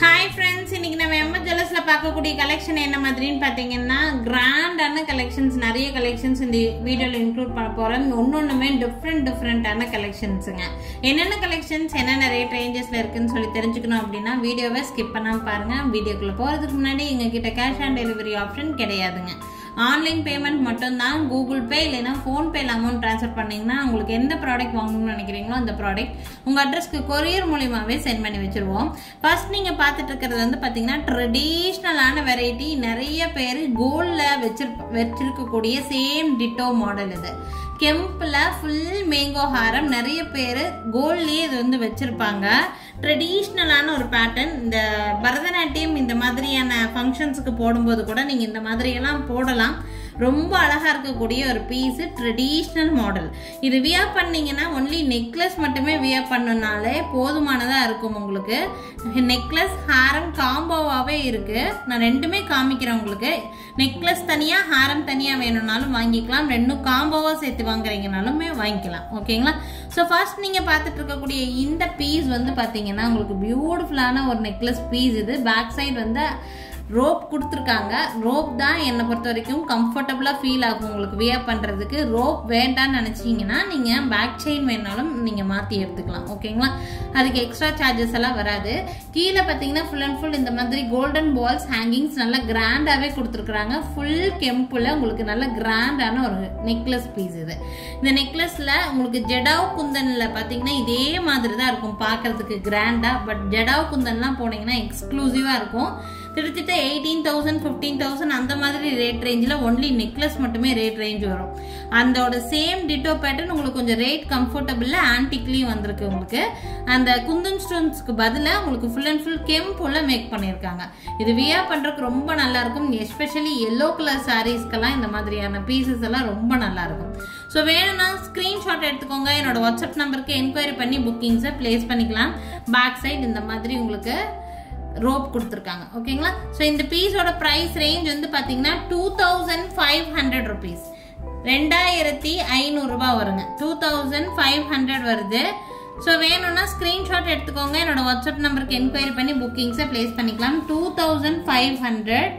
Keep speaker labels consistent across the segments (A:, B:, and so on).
A: hi friends இன்னைக்கு நம்ம எம்ம ஜுவல்லர்ஸ்ல பார்க்கக்கூடிய கலெக்ஷன் என்ன மாதிரின்னு பார்த்தீங்கன்னா கிராண்டான கலெக்ஷன்ஸ் நிறைய கலெக்ஷன்ஸ் இந்த வீடியோவில் இன்க்ளூட் பண்ண போகிறோம் ஒன்னொன்றுமே டிஃப்ரெண்ட் டிஃப்ரெண்ட்டான கலெக்ஷன்ஸுங்க என்னென்ன கலெக்ஷன்ஸ் என்னென்ன ரேட் ரேஞ்சஸில் இருக்குன்னு சொல்லி தெரிஞ்சுக்கணும் அப்படின்னா வீடியோவை ஸ்கிப் பண்ணாமல் பாருங்க வீடியோக்குள்ளே போகிறதுக்கு முன்னாடி எங்ககிட்ட கேஷ் ஆன் டெலிவரி ஆப்ஷன் கிடையாதுங்க ஆன்லைன் பேமெண்ட் மட்டும்தான் கூகுள் பே இல்லைன்னா ஃபோன்பேல அமௌண்ட் ட்ரான்ஸ்ஃபர் பண்ணீங்கன்னா உங்களுக்கு எந்த ப்ராடக்ட் வாங்கணும்னு நினைக்கிறீங்களோ அந்த ப்ராடக்ட் உங்கள் அட்ரஸ்க்கு கொரியர் மூலியமாகவே சென்ட் பண்ணி வச்சிருவோம் ஃபர்ஸ்ட் நீங்கள் பார்த்துட்டு இருக்கிறது வந்து பார்த்தீங்கன்னா ட்ரெடிஷ்னலான வெரைட்டி நிறைய பேர் கோல்டில் வச்சிருப்ப வச்சிருக்கக்கூடிய சேம் டிட்டோ மாடல் இது கெம்பில் ஃபுல் மேங்கோ ஹாரம் நிறைய பேர் கோல்ட்லேயே இது வந்து வச்சுருப்பாங்க ட்ரெடிஷ்னலான ஒரு பேட்டர்ன் இந்த பரதநாட்டியம் இந்த மாதிரியான ஃபங்க்ஷன்ஸுக்கு போடும்போது கூட நீங்கள் இந்த மாதிரியெல்லாம் போடலாம் ரொம்ப அழகாக இருக்கக்கூடிய ஒரு பீஸு ட்ரெடிஷ்னல் மாடல் இது வியர் பண்ணீங்கன்னா ஒன்லி நெக்லஸ் மட்டுமே வியர் பண்ணனாலே போதுமானதாக இருக்கும் உங்களுக்கு நெக்லஸ் ஹாரம் காம்போவாகவே இருக்குது நான் ரெண்டுமே காமிக்கிறேன் உங்களுக்கு நெக்லஸ் தனியாக ஹாரம் தனியாக வேணும்னாலும் வாங்கிக்கலாம் ரெண்டும் காம்போவாக சேர்த்து வாங்குறீங்கனாலுமே வாங்கிக்கலாம் ஓகேங்களா ஸோ ஃபர்ஸ்ட் நீங்கள் பார்த்துட்டு இருக்கக்கூடிய இந்த பீஸ் வந்து பார்த்தீங்கன்னா உங்களுக்கு பியூட்டிஃபுல்லான ஒரு நெக்லஸ் பீஸ் இது பேக் சைடு வந்து ரோப் கொடுத்துருக்காங்க ரோப் தான் என்னை பொறுத்த வரைக்கும் கம்ஃபர்டபுளாக ஃபீல் ஆகும் உங்களுக்கு வியர் பண்ணுறதுக்கு ரோப் வேண்டாம்னு நினச்சிங்கன்னா நீங்கள் பேக் செயின் வேணாலும் நீங்கள் மாற்றி எடுத்துக்கலாம் ஓகேங்களா அதுக்கு எக்ஸ்ட்ரா சார்ஜஸ் எல்லாம் வராது கீழே பார்த்தீங்கன்னா ஃபுல் அண்ட் ஃபுல் இந்த மாதிரி கோல்டன் பால்ஸ் ஹேங்கிங்ஸ் நல்லா கிராண்டாகவே கொடுத்துருக்குறாங்க ஃபுல் கெம்பில் உங்களுக்கு நல்ல கிராண்டான ஒரு நெக்லஸ் பீஸ் இது இந்த நெக்லஸில் உங்களுக்கு ஜெடாவ் குந்தனில் பார்த்தீங்கன்னா இதே மாதிரி தான் இருக்கும் பார்க்கறதுக்கு கிராண்டாக பட் ஜெடாவ் குந்தன்லாம் போனீங்கன்னா எக்ஸ்க்ளூசிவாக இருக்கும் கிட்டத்தட்ட எயிட்டீன் தௌசண்ட் ஃபிஃப்டீன் தௌசண்ட் அந்த மாதிரி ரேட் ரேஞ்சில் ஒன்லி நெக்லஸ் மட்டுமே ரேட் ரேஞ்ச் வரும் அதோட சேம் டிட்டோ பேட்டர்ன் உங்களுக்கு கொஞ்சம் ரேட் கம்ஃபர்டபுளில் ஆன்டிக்லேயும் வந்திருக்கு உங்களுக்கு அந்த குந்தன் ஸ்டோன்ஸ்க்கு பதிலாக உங்களுக்கு ஃபுல் அண்ட் ஃபுல் கெம்போல மேக் பண்ணியிருக்காங்க இது வியர் பண்ணுறதுக்கு ரொம்ப நல்லா இருக்கும் எஸ்பெஷலி எல்லோ கலர் சாரீஸ்க்கெல்லாம் இந்த மாதிரியான பீசஸ் எல்லாம் ரொம்ப நல்லா இருக்கும் ஸோ வேணும்னா ஸ்க்ரீன்ஷாட் எடுத்துக்கோங்க என்னோட வாட்ஸ்அப் நம்பருக்கு என்கொயரி பண்ணி புக்கிங்ஸை ப்ளேஸ் பண்ணிக்கலாம் பேக் சைடு இந்த மாதிரி உங்களுக்கு ரோப் கொடுத்துருக்காங்க ஓகேங்களா ஸோ இந்த பீஸோட ப்ரைஸ் ரேஞ்ச் வந்து பார்த்தீங்கன்னா two thousand five hundred rupees ரெண்டாயிரத்தி ஐநூறுரூபா வருங்க டூ தௌசண்ட் ஃபைவ் ஹண்ட்ரட் வருது ஸோ வேணும்னா ஸ்க்ரீன்ஷாட் எடுத்துக்கோங்க என்னோட வாட்ஸ்அப் நம்பருக்கு என்கொயரி பண்ணி புக்கிங்ஸை ப்ளேஸ் பண்ணிக்கலாம் டூ தௌசண்ட் ஃபைவ் ஹண்ட்ரட்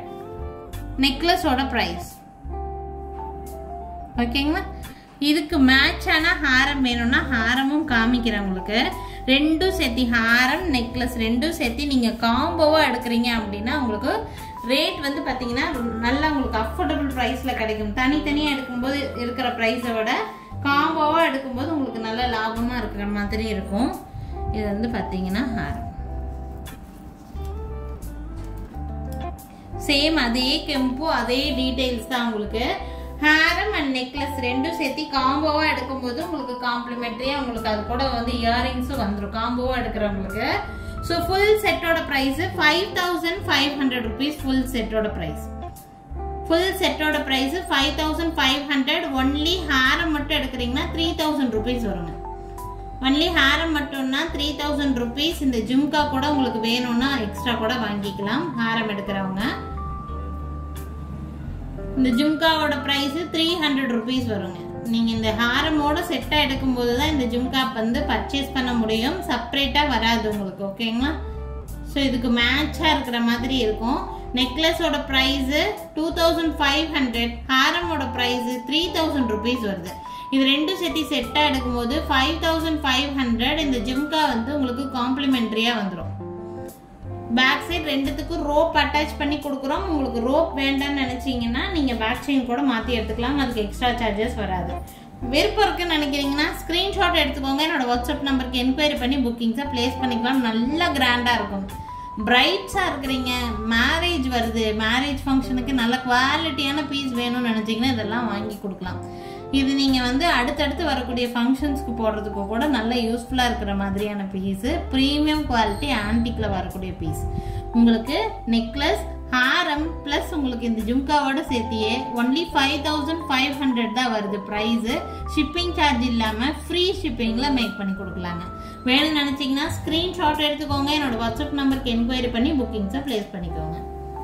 A: நெக்லஸோட ப்ரைஸ் ஓகேங்களா இதுக்கு மேட்சான ஹாரம் வேணும்னா ஹாரமும் காமிக்கிறேன் உங்களுக்கு ரெண்டும் சேர்த்தி ஹாரம் நெக்லஸ் ரெண்டும் சேர்த்தி நீங்கள் காம்போவாக எடுக்கிறீங்க அப்படின்னா உங்களுக்கு ரேட் வந்து பார்த்தீங்கன்னா நல்லா உங்களுக்கு அஃபோர்டபுள் ப்ரைஸில் கிடைக்கும் தனித்தனியாக எடுக்கும்போது இருக்கிற ப்ரைஸை விட காம்போவாக எடுக்கும்போது உங்களுக்கு நல்ல லாபமாக இருக்கிற மாதிரி இருக்கும் இது வந்து பார்த்தீங்கன்னா ஹாரம் சேம் அதே கெம்பு அதே டீடைல்ஸ் தான் உங்களுக்கு ஹேரம் அண்ட் நெக்லஸ் ரெண்டும் சேர்த்து காம்போவா எடுக்கும்போது உங்களுக்கு காம்ப்ளிமெண்ட்ரியா உங்களுக்கு அது கூட வந்து இயரிங்ஸும் வந்துடும் காம்போவா எடுக்கிறவங்களுக்கு ஸோ ஃபுல் செட்டோட price five thousand five hundred rupees full செட்டோட ப்ரைஸ் ஃபுல் செட்டோட price five thousand five hundred only ஹேரம் மட்டும் எடுக்கிறீங்கன்னா த்ரீ தௌசண்ட் ருபீஸ் வருங்க ஒன்லி ஹேரம் மட்டும்னா த்ரீ தௌசண்ட் ருபீஸ் இந்த ஜும்கா கூட உங்களுக்கு வேணும்னா எக்ஸ்ட்ரா கூட வாங்கிக்கலாம் ஹேரம் எடுக்கிறவங்க இந்த ஜும்காவோட ப்ரைஸ் த்ரீ ஹண்ட்ரட் ருபீஸ் வருங்க நீங்கள் இந்த ஹாரமோட செட்டாக எடுக்கும்போது தான் இந்த ஜும்கா வந்து பர்ச்சேஸ் பண்ண முடியும் செப்பரேட்டாக வராது உங்களுக்கு ஓகேங்களா ஸோ இதுக்கு மேட்சாக இருக்கிற மாதிரி இருக்கும் நெக்லஸோட price two thousand five hundred ஹாரமோட ப்ரைஸு த்ரீ தௌசண்ட் ருபீஸ் வருது இது ரெண்டும் சேர்த்து செட்டாக எடுக்கும்போது ஃபைவ் தௌசண்ட் ஃபைவ் ஹண்ட்ரட் இந்த ஜிம்கா வந்து உங்களுக்கு காம்ப்ளிமெண்ட்ரியாக வந்துடும் பேக் சைடு ரெண்டுத்துக்கும் ரோப் அட்டாச் பண்ணி கொடுக்குறோம் உங்களுக்கு ரோப் வேண்டாம்னு நினச்சிங்கன்னா நீங்கள் பேக் செயின் கூட மாற்றி எடுத்துக்கலாம் அதுக்கு எக்ஸ்ட்ரா சார்ஜஸ் வராது விருப்பம் இருக்குன்னு நினைக்கிறீங்கன்னா ஸ்க்ரீன்ஷாட் எடுத்துக்கோங்க என்னோட வாட்ஸ்அப் நம்பருக்கு என்கொயரி பண்ணி புக்கிங்ஸை ப்ளேஸ் பண்ணிக்கலாம் நல்லா கிராண்டாக இருக்கும் பிரைட்ஸாக இருக்கிறீங்க மேரேஜ் வருது மேரேஜ் ஃபங்க்ஷனுக்கு நல்ல குவாலிட்டியான பீஸ் வேணும்னு நினச்சிங்கன்னா இதெல்லாம் வாங்கி கொடுக்கலாம் இது நீங்கள் வந்து அடுத்தடுத்து வரக்கூடிய ஃபங்க்ஷன்ஸ்க்கு போடுறதுக்கு கூட நல்ல யூஸ்ஃபுல்லாக இருக்கிற மாதிரியான பீஸு ப்ரீமியம் குவாலிட்டி ஆன்டிக்கில் வரக்கூடிய பீஸ் உங்களுக்கு நெக்லஸ் ஹாரம் ப்ளஸ் உங்களுக்கு இந்த ஜும்காவோட சேர்த்தியே only five thousand five hundred தான் வருது ப்ரைஸு ஷிப்பிங் சார்ஜ் இல்லாமல் ஃப்ரீ ஷிப்பிங்கில் மேக் பண்ணி கொடுக்கலாங்க வேணும்னு நினச்சிங்கன்னா ஸ்க்ரீன்ஷாட் எடுத்துக்கோங்க என்னோட வாட்ஸ்அப் நம்பருக்கு என்கொயரி பண்ணி புக்கிங்ஸை ப்ளேஸ் பண்ணிக்கோங்க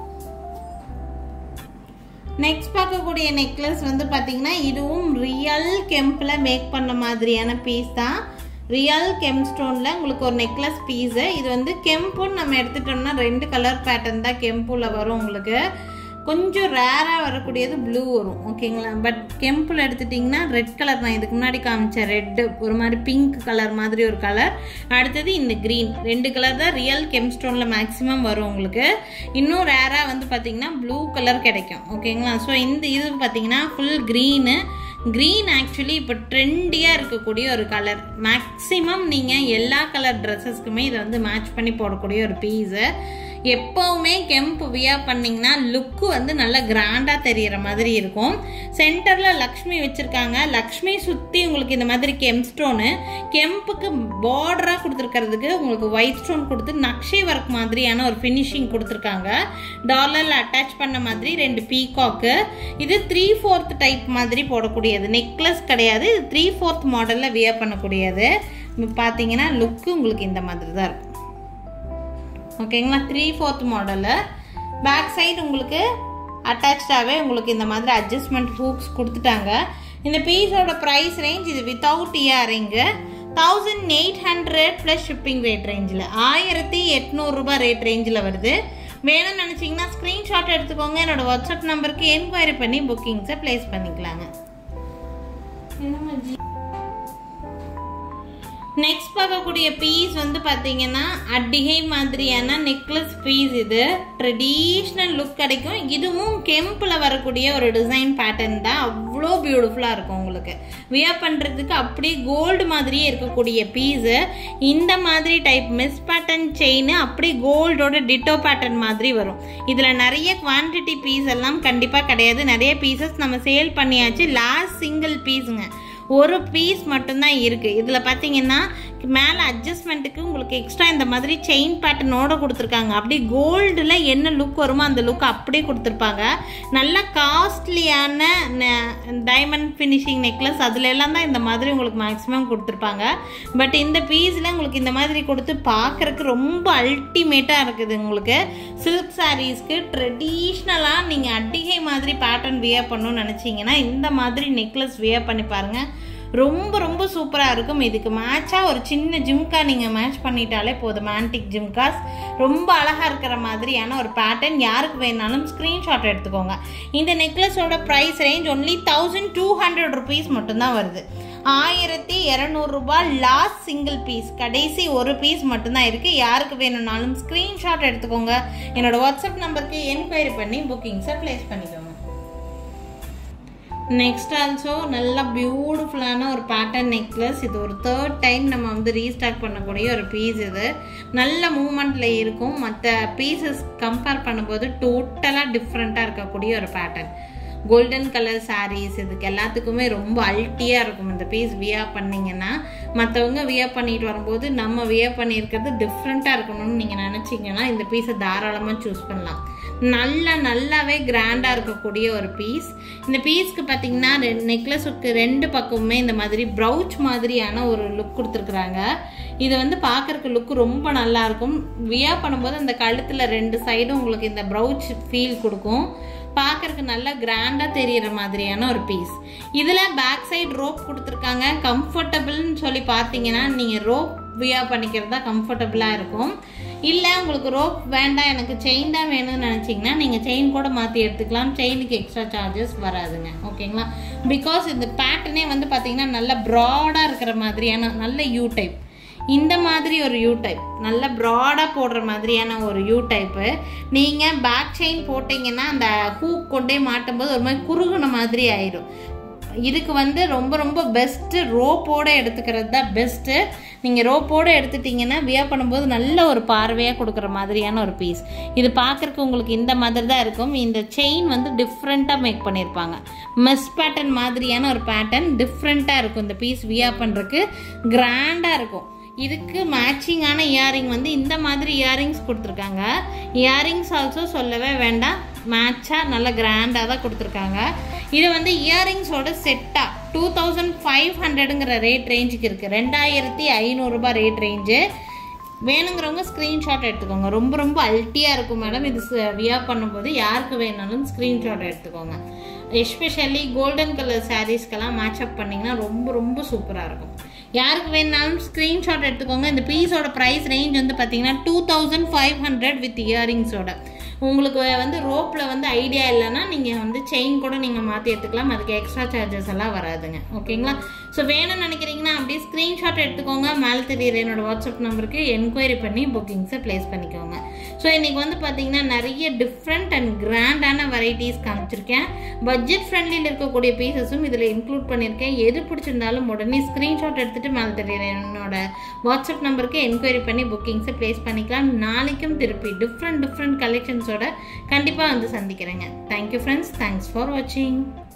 A: நெக்ஸ்ட் பார்க்கக்கூடிய நெக்லஸ் வந்து பார்த்தீங்கன்னா இதுவும் ரியல் கெம்பில் மேக் பண்ண மாதிரியான பீஸ் தான் ரியல் கெம்ஸ்டோனில் உங்களுக்கு ஒரு நெக்லஸ் பீஸு இது வந்து கெம்புன்னு நம்ம எடுத்துட்டோம்னா ரெண்டு கலர் பேட்டர்ன் தான் கெம்புல வரும் உங்களுக்கு கொஞ்சம் ரேராக வரக்கூடியது ப்ளூ வரும் ஓகேங்களா பட் கெம்பில் எடுத்துட்டிங்கன்னா ரெட் கலர் நான் இதுக்கு முன்னாடி காமிச்ச ரெட்டு ஒரு மாதிரி பிங்க் கலர் மாதிரி ஒரு கலர் அடுத்தது இந்த க்ரீன் ரெண்டு கலர் தான் ரியல் கெம்ஸ்டோனில் மேக்ஸிமம் வரும் உங்களுக்கு இன்னும் ரேராக வந்து பார்த்தீங்கன்னா ப்ளூ கலர் கிடைக்கும் ஓகேங்களா ஸோ இந்த இது பார்த்தீங்கன்னா ஃபுல் க்ரீனு க்ரீன் ஆக்சுவலி இப்போ ட்ரெண்டியாக இருக்கக்கூடிய ஒரு கலர் மேக்ஸிமம் நீங்கள் எல்லா கலர் ட்ரெஸ்ஸஸ்க்குமே இதை வந்து மேட்ச் பண்ணி போடக்கூடிய ஒரு பீஸு எப்போவுமே கெம்ப் வியா பண்ணிங்கன்னா லுக்கு வந்து நல்லா கிராண்டாக தெரிகிற மாதிரி இருக்கும் சென்டரில் லக்ஷ்மி வச்சுருக்காங்க லக்ஷ்மி சுற்றி உங்களுக்கு இந்த மாதிரி கெம் ஸ்டோனு கெம்புக்கு பார்டராக கொடுத்துருக்கிறதுக்கு உங்களுக்கு ஒயிட் ஸ்டோன் கொடுத்து நக்ஷை ஒர்க் மாதிரியான ஒரு ஃபினிஷிங் கொடுத்துருக்காங்க டாலரில் அட்டாச் பண்ண மாதிரி ரெண்டு பீகாக்கு இது த்ரீ ஃபோர்த் டைப் மாதிரி போடக்கூடியது நெக்லஸ் கிடையாது இது த்ரீ ஃபோர்த் மாடலில் வியர் பண்ணக்கூடியது பார்த்தீங்கன்னா லுக்கு உங்களுக்கு இந்த மாதிரி தான் இருக்கும் ஓகேங்களா three fourth model back side உங்களுக்கு அட்டாச்சாகவே உங்களுக்கு இந்த மாதிரி அட்ஜஸ்ட்மெண்ட் ஹூக்ஸ் கொடுத்துட்டாங்க இந்த பீஸோட ப்ரைஸ் ரேஞ்ச் இது without earring thousand eight hundred plus shipping rate ரேஞ்சில் ஆயிரத்தி எட்நூறுரூபா ரேட் ரேஞ்சில் வருது வேணும்னு நினச்சிங்கன்னா ஸ்க்ரீன்ஷாட் எடுத்துக்கோங்க என்னோட வாட்ஸ்அப் நம்பருக்கு என்கொயரி பண்ணி புக்கிங்ஸை ப்ளேஸ் பண்ணிக்கலாங்க நெக்ஸ்ட் பார்க்கக்கூடிய பீஸ் வந்து பார்த்தீங்கன்னா அட்டிகை மாதிரியான நெக்லஸ் பீஸ் இது ட்ரெடிஷ்னல் லுக் கிடைக்கும் இதுவும் கெம்பில் வரக்கூடிய ஒரு டிசைன் பேட்டர்ன் தான் அவ்வளோ பியூட்டிஃபுல்லாக இருக்கும் உங்களுக்கு வியர் பண்ணுறதுக்கு அப்படியே கோல்டு மாதிரியே இருக்கக்கூடிய பீஸு இந்த மாதிரி டைப் மிஸ் பேட்டர்ன் செயின் அப்படியே கோல்டோட டிட்டோ பேட்டர்ன் மாதிரி வரும் இதில் நிறைய குவான்டிட்டி பீஸ் எல்லாம் கண்டிப்பாக கிடையாது நிறைய பீசஸ் நம்ம சேல் பண்ணியாச்சு லாஸ்ட் சிங்கிள் பீஸுங்க ஒரு பீஸ் மட்டும்தான் இருக்குது இதில் பார்த்தீங்கன்னா மேலே அட்ஜஸ்ட்மெண்ட்டுக்கு உங்களுக்கு எக்ஸ்ட்ரா இந்த மாதிரி செயின் பேட்டர்னோட கொடுத்துருக்காங்க அப்படியே கோல்டில் என்ன லுக் வருமோ அந்த லுக் அப்படியே கொடுத்துருப்பாங்க நல்ல காஸ்ட்லியான டைமண்ட் ஃபினிஷிங் நெக்லஸ் அதுல எல்லாம் தான் இந்த மாதிரி உங்களுக்கு மேக்ஸிமம் கொடுத்துருப்பாங்க பட் இந்த பீஸில் உங்களுக்கு இந்த மாதிரி கொடுத்து பார்க்குறக்கு ரொம்ப அல்டிமேட்டாக இருக்குது உங்களுக்கு சில்க் சாரீஸ்க்கு ட்ரெடிஷ்னலாக நீங்கள் அட்டிகை மாதிரி பேட்டர்ன் வியர் பண்ணணும்னு நினச்சிங்கன்னா இந்த மாதிரி நெக்லஸ் வியர் பண்ணி பாருங்கள் ரொம்ப ரொம்ப சூப்பராக இருக்கும் இதுக்கு மேட்சாக ஒரு சின்ன ஜிம்கா நீங்கள் மேட்ச் பண்ணிட்டாலே போதும் ஆன்டிக் ஜிம்காஸ் ரொம்ப அழகாக இருக்கிற மாதிரியான ஒரு பேட்டர்ன் யாருக்கு வேணாலும் ஸ்க்ரீன்ஷாட் எடுத்துக்கோங்க இந்த நெக்லஸோட price range only thousand two hundred rupees மட்டும்தான் வருது ஆயிரத்தி இரநூறுபா லாஸ்ட் சிங்கிள் பீஸ் கடைசி ஒரு பீஸ் மட்டும்தான் இருக்குது யாருக்கு வேணும்னாலும் ஸ்க்ரீன்ஷாட் எடுத்துக்கோங்க என்னோட வாட்ஸ்அப் நம்பருக்கு என்கொயரி பண்ணி புக்கிங்ஸை ப்ளேஸ் பண்ணிக்கோங்க நெக்ஸ்ட் ஆல்சோ நல்லா பியூட்டிஃபுல்லான ஒரு பேட்டர்ன் நெக்லஸ் இது ஒரு தேர்ட் டைம் நம்ம வந்து ரீஸ்டாக் பண்ணக்கூடிய ஒரு பீஸ் இது நல்ல மூமெண்ட்டில் இருக்கும் மற்ற பீசஸ் கம்பேர் பண்ணும்போது டோட்டலாக டிஃப்ரெண்ட்டாக இருக்கக்கூடிய ஒரு பேட்டர்ன் கோல்டன் கலர் சாரீஸ் இதுக்கு எல்லாத்துக்குமே ரொம்ப அல்ட்டியாக இருக்கும் இந்த பீஸ் வியர் பண்ணிங்கன்னா மற்றவங்க வியர் பண்ணிட்டு வரும்போது நம்ம வியர் பண்ணியிருக்கிறது டிஃப்ரெண்ட்டாக இருக்கணும்னு நீங்கள் நினச்சிங்கன்னா இந்த பீஸை தாராளமாக சூஸ் பண்ணலாம் நல்லா நல்லாவே கிராண்டாக இருக்கக்கூடிய ஒரு பீஸ் இந்த பீஸ்க்கு பார்த்தீங்கன்னா நெக்லஸுக்கு ரெண்டு பக்கமுமே இந்த மாதிரி ப்ரௌச் மாதிரியான ஒரு லுக் கொடுத்துருக்குறாங்க இது வந்து பார்க்குறக்கு லுக் ரொம்ப நல்லா இருக்கும் வியர் பண்ணும்போது அந்த கழுத்தில் ரெண்டு சைடும் உங்களுக்கு இந்த ப்ரௌச் ஃபீல் கொடுக்கும் பார்க்கறதுக்கு நல்லா கிராண்டாக தெரியிற மாதிரியான ஒரு பீஸ் இதில் பேக் சைடு ரோப் கொடுத்துருக்காங்க கம்ஃபர்டபுள்னு சொல்லி பார்த்தீங்கன்னா நீங்கள் ரோப் வியர் பண்ணிக்கிறது தான் கம்ஃபர்டபுளாக இருக்கும் இல்லை உங்களுக்கு ரோப் வேண்டாம் எனக்கு செயின் தான் வேணும்னு நினச்சிங்கன்னா நீங்கள் செயின் கூட மாற்றி எடுத்துக்கலாம் செயினுக்கு எக்ஸ்ட்ரா சார்ஜஸ் வராதுங்க ஓகேங்களா பிகாஸ் இந்த பேட்டர்னே வந்து பார்த்தீங்கன்னா நல்லா ப்ராடாக இருக்கிற மாதிரியான நல்ல யூ டைப் இந்த மாதிரி ஒரு யூ டைப் நல்ல ப்ராடாக போடுற மாதிரியான ஒரு யூ டைப்பு நீங்கள் பேக் செயின் போட்டிங்கன்னா அந்த ஹூக் கொண்டே மாட்டும்போது ஒரு மாதிரி குறுகுன மாதிரி ஆயிடும் இதுக்கு வந்து ரொம்ப ரொம்ப பெஸ்ட்டு ரோப்போடு எடுத்துக்கிறது தான் பெஸ்ட்டு நீங்கள் ரோப்போடு எடுத்துட்டிங்கன்னா வியர் பண்ணும்போது நல்ல ஒரு பார்வையாக கொடுக்குற மாதிரியான ஒரு பீஸ் இது பார்க்குறக்கு உங்களுக்கு இந்த மாதிரி தான் இருக்கும் இந்த செயின் வந்து டிஃப்ரெண்ட்டாக மேக் பண்ணியிருப்பாங்க மெஸ் பேட்டர்ன் மாதிரியான ஒரு பேட்டர்ன் டிஃப்ரெண்ட்டாக இருக்கும் இந்த பீஸ் வியர் பண்ணுறதுக்கு கிராண்டாக இருக்கும் இதுக்கு மேட்சிங்கான இயரிங் வந்து இந்த மாதிரி இயரிங்ஸ் கொடுத்துருக்காங்க இயரிங்ஸ் ஆல்சோ சொல்லவே வேண்டாம் மேட்சாக நல்ல கிராண்டாக தான் கொடுத்துருக்காங்க இது வந்து இயரிங்ஸோட செட்டாக டூ தௌசண்ட் ஃபைவ் ஹண்ட்ரடுங்கிற ரேட் ரேஞ்சுக்கு இருக்குது ரெண்டாயிரத்தி ஐநூறுரூபா ரேட் ரேஞ்சு வேணுங்கிறவங்க ஸ்க்ரீன்ஷாட் எடுத்துக்கோங்க ரொம்ப ரொம்ப அல்ட்டியாக இருக்கும் மேடம் இது வியர் பண்ணும்போது யாருக்கு வேணாலும் ஸ்க்ரீன்ஷாட் எடுத்துக்கோங்க எஸ்பெஷலி கோல்டன் கலர் சாரீஸ்க்கெல்லாம் மேட்ச் அப் பண்ணிங்கன்னா ரொம்ப ரொம்ப சூப்பராக இருக்கும் யாருக்கு வேணுனாலும் ஸ்க்ரீன்ஷாட் எடுத்துக்கோங்க இந்த பீஸோட ப்ரைஸ் ரேஞ்ச் வந்து பார்த்தீங்கன்னா two thousand five hundred with இயரிங்ஸோட உங்களுக்கு வந்து ரோப்பில் வந்து ஐடியா இல்லைன்னா நீங்கள் வந்து செயின் கூட நீங்கள் மாற்றி எடுத்துக்கலாம் அதுக்கு எக்ஸ்ட்ரா சார்ஜஸ் எல்லாம் வராதுங்க ஓகேங்களா ஸோ வேணும்னு நினைக்கிறீங்கன்னா அப்படியே ஸ்க்ரீன்ஷாட் எடுத்துக்கோங்க மேலே தெரியுற என்னோட வாட்ஸ்அப் நம்பருக்கு என்கொயரி பண்ணி புக்கிங்ஸை ப்ளேஸ் பண்ணிக்கோங்க ஸோ இன்றைக்கி வந்து பார்த்தீங்கன்னா நிறைய டிஃப்ரெண்ட் அண்ட் கிராண்டான வெரைட்டிஸ் காமிச்சிருக்கேன் பட்ஜெட் ஃப்ரெண்ட்லியில் இருக்கக்கூடிய பீசஸும் இதில் இன்க்ளூட் பண்ணியிருக்கேன் எது பிடிச்சிருந்தாலும் உடனே ஸ்க்ரீன்ஷாட் எடுத்துகிட்டு மேலே தெரியுற என்னோட வாட்ஸ்அப் நம்பருக்கு என்கொயரி பண்ணி புக்கிங்ஸை ப்ளேஸ் பண்ணிக்கலாம் நாளைக்கும் திருப்பி டிஃப்ரெண்ட் டிஃப்ரெண்ட் கலெக்ஷன்ஸோட கண்டிப்பாக வந்து சந்திக்கிறேங்க தேங்க்யூ ஃப்ரெண்ட்ஸ் தேங்க்ஸ் ஃபார் வாட்சிங்